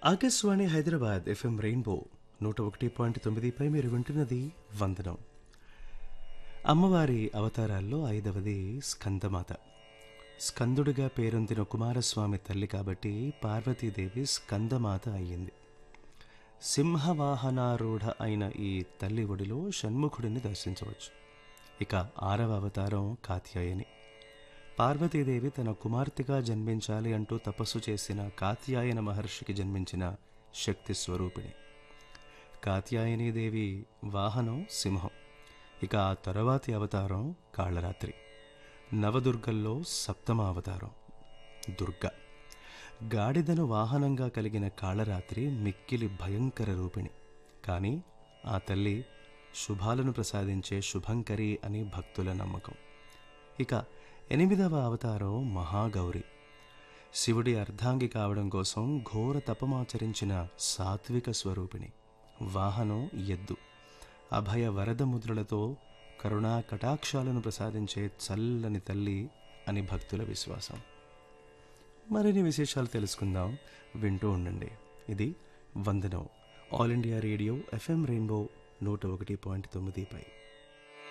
Akashvani Hyderabad FM rainbow నూట ఒకటి point తొమ్మిదిపై మీరు వింటున్నది వందనం అమ్మవారి అవతారాల్లో ఐదవది స్కందమాత స్కందుడిగా పేరొందిన కుమారస్వామి తల్లి కాబట్టి పార్వతీదేవి స్కందమాత అయ్యింది సింహవాహనారూఢ అయిన ఈ తల్లి ఒడిలో షణ్ముఖుడిని దర్శించవచ్చు ఇక ఆరవ అవతారం కాత్యాయని పార్వతీదేవి తన కుమార్తెగా జన్మించాలి అంటూ తపస్సు చేసిన కాత్యాయన మహర్షికి జన్మించిన శక్తి స్వరూపిణి కాత్యాయనీదేవి వాహనం సింహం ఇక ఆ తరువాతి అవతారం కాళరాత్రి నవదుర్గల్లో సప్తమ అవతారం దుర్గ గాడిదను వాహనంగా కలిగిన కాళరాత్రి మిక్కిలి భయంకర రూపిణి కానీ ఆ తల్లి శుభాలను ప్రసాదించే శుభంకరి అని భక్తుల నమ్మకం ఇక ఎనిమిదవ అవతారం మహాగౌరి శివుడి అర్ధాంగి కావడం కోసం ఘోర తపమాచరించిన సాత్విక స్వరూపిణి వాహనం ఎద్దు అభయ వరద ముద్రలతో కరుణా కటాక్షాలను ప్రసాదించే చల్లని తల్లి అని భక్తుల విశ్వాసం మరిన్ని విశేషాలు తెలుసుకుందాం వింటూ ఉండండి ఇది వందనం All India Radio FM rainbow నూట ఒకటి పాయింట్ తొమ్మిదిపై